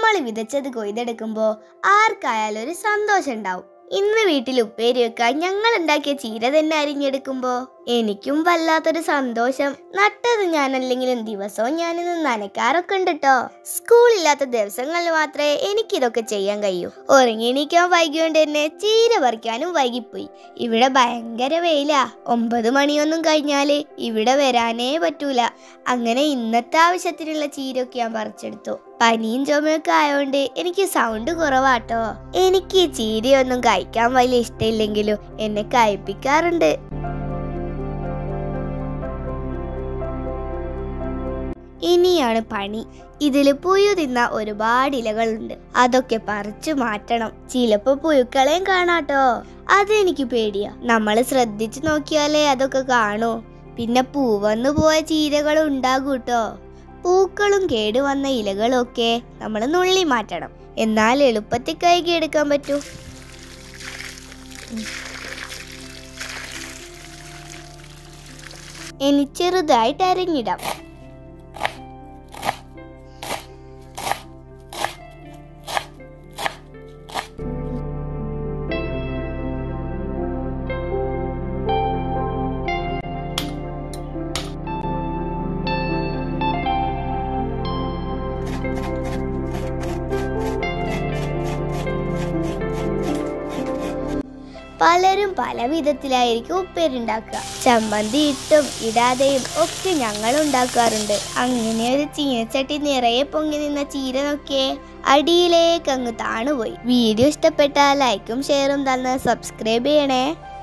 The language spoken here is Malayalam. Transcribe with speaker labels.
Speaker 1: നമ്മൾ വിതച്ചത് കൊയ്തെടുക്കുമ്പോൾ ആർക്കായാലും ഒരു സന്തോഷം ഉണ്ടാവും ഇന്ന് വീട്ടിൽ ഉപ്പേരി വെക്കാൻ ഞങ്ങൾ ഉണ്ടാക്കിയ ചീര തന്നെ അരിഞ്ഞെടുക്കുമ്പോ എനിക്കും വല്ലാത്തൊരു സന്തോഷം നട്ടത് ഞാനല്ലെങ്കിലും ദിവസവും ഞാനിന്ന് നനയ്ക്കാറൊക്കെ ഉണ്ട് കേട്ടോ സ്കൂളില്ലാത്ത ദിവസങ്ങളിൽ മാത്രമേ എനിക്കിതൊക്കെ ചെയ്യാൻ കഴിയൂ ഉറങ്ങി എണീക്കാൻ വൈകിയോണ്ട് തന്നെ ചീര പറിക്കാനും വൈകിപ്പോയി ഇവിടെ ഭയങ്കര വെയിലാ ഒമ്പത് മണിയൊന്നും കഴിഞ്ഞാല് ഇവിടെ വരാനേ പറ്റൂല അങ്ങനെ ഇന്നത്തെ ആവശ്യത്തിനുള്ള ചീരയൊക്കെ ഞാൻ പറിച്ചെടുത്തു പനിയും ചുമയൊക്കെ ആയതുകൊണ്ട് എനിക്ക് സൗണ്ട് കുറവാട്ടോ എനിക്ക് ഈ ചീരയൊന്നും കഴിക്കാൻ വലിയ ഇഷ്ടമില്ലെങ്കിലും എന്നെ കഴിപ്പിക്കാറുണ്ട് ഇനിയാണ് പണി ഇതിൽ പുയു തിന്ന ഒരുപാട് ഇലകളുണ്ട് അതൊക്കെ പറിച്ചു മാറ്റണം ചിലപ്പോ പുഴുക്കളെയും കാണാട്ടോ അതെനിക്ക് പേടിയാ നമ്മൾ ശ്രദ്ധിച്ചു നോക്കിയാലേ അതൊക്കെ കാണൂ പിന്നെ പൂവന്നു പോയ ചീരകൾ ഉണ്ടാകൂട്ടോ പൂക്കളും കേടുവന്ന ഇലകളും ഒക്കെ നമ്മൾ നുള്ളി മാറ്റണം എന്നാൽ എളുപ്പത്തിൽ കൈകി എടുക്കാൻ പറ്റൂ ഇനി ചെറുതായിട്ട് അരഞ്ഞിടാം പലരും പല വിധത്തിലായിരിക്കും ഉപ്പേരുണ്ടാക്കുക ചമ്മന്തി ഇട്ടും ഇടാതെയും ഒക്കെ ഞങ്ങൾ ഉണ്ടാക്കാറുണ്ട് അങ്ങനെ ഒരു ചീനച്ചട്ടി നിറയെ പൊങ്ങി നിന്ന ചീര നോക്കിയേ അടിയിലേക്ക് അങ്ങ് താണുപോയി വീഡിയോ ഇഷ്ടപ്പെട്ടാൽ ലൈക്കും ഷെയറും തന്ന് സബ്സ്ക്രൈബ് ചെയ്യണേ